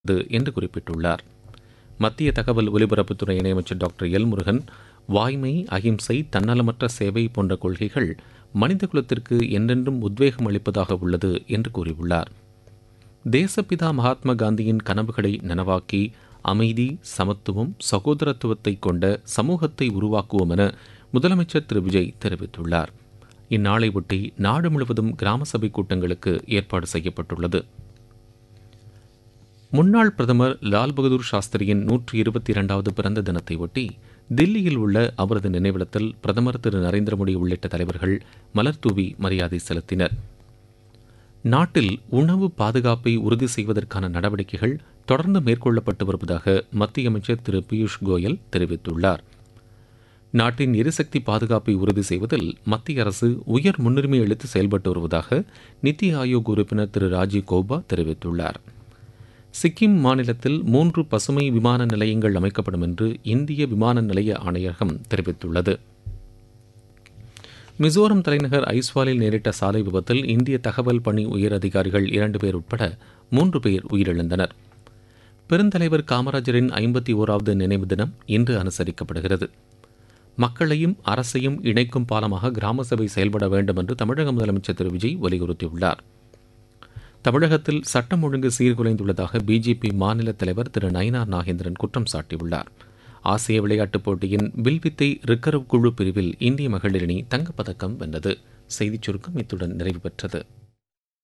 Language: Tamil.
என்று குறிப்பிட்டுள்ளார் மத்திய தகவல் ஒலிபரப்புத்துறை இணையமைச்சர் டாக்டர் எல் முருகன் வாய்மை அகிம்சை தன்னலமற்ற சேவை போன்ற கொள்கைகள் மனிதகுலத்திற்கு என்றென்றும் உத்வேகம் அளிப்பதாக உள்ளது என்று கூறியுள்ளார் தேசப்பிதா மகாத்மா காந்தியின் கனவுகளை நனவாக்கி அமைதி சமத்துவம் சகோதரத்துவத்தை கொண்ட சமூகத்தை உருவாக்குவோம் என முதலமைச்சர் திரு விஜய் தெரிவித்துள்ளார் இந்நாளை ஒட்டி நாடு முழுவதும் கிராம சபை கூட்டங்களுக்கு ஏற்பாடு செய்யப்பட்டுள்ளது முன்னாள் பிரதமர் லால் பகதூர் சாஸ்திரியின் நூற்றி இருபத்தி இரண்டாவது பிறந்த தினத்தை ஒட்டி தில்லியில் உள்ள அவரது நினைவிடத்தில் பிரதமர் திரு நரேந்திர மோடி உள்ளிட்ட தலைவர்கள் மலர்தூவி மரியாதை செலுத்தினர் நாட்டில் உணவு பாதுகாப்பை உறுதி செய்வதற்கான நடவடிக்கைகள் தொடர்ந்து மேற்கொள்ளப்பட்டு வருவதாக மத்திய அமைச்சர் திரு பியூஷ் கோயல் தெரிவித்துள்ளார் நாட்டின் எரிசக்தி பாதுகாப்பை உறுதி செய்வதில் மத்திய அரசு உயர் முன்னுரிமை அளித்து செயல்பட்டு வருவதாக நித்தி ஆயோக் உறுப்பினர் திரு ராஜீவ் கௌபா தெரிவித்துள்ளார் சிக்கிம் மாநிலத்தில் மூன்று பசுமை விமான நிலையங்கள் அமைக்கப்படும் என்று இந்திய விமான நிலைய ஆணையகம் தெரிவித்துள்ளது மிசோரம் தலைநகர் ஐஸ்வாலில் நேரிட்ட சாலை விபத்தில் இந்திய தகவல் பணி உயர் அதிகாரிகள் இரண்டு பேர் உட்பட மூன்று பேர் உயிரிழந்தனர் பெருந்தலைவர் காமராஜரின் ஐம்பத்தி ஓராவது நினைவு தினம் இன்று அனுசரிக்கப்படுகிறது மக்களையும் அரசையும் இணைக்கும் பாலமாக கிராம சபை செயல்பட வேண்டும் என்று தமிழக முதலமைச்சர் திரு விஜய் வலியுறுத்தியுள்ளார் தமிழகத்தில் சட்டம் ஒழுங்கு சீர்குலைந்துள்ளதாக பிஜேபி மாநில தலைவர் திரு நயினார் நாகேந்திரன் குற்றம் சாட்டியுள்ளார் ஆசிய விளையாட்டுப் போட்டியின் வில்வித்தை ரிக்கர்வ் குழு பிரிவில் இந்திய மகளிர் அணி தங்கப்பதக்கம் வென்றது செய்திச் சுருக்கம் இத்துடன் நிறைவு பெற்றது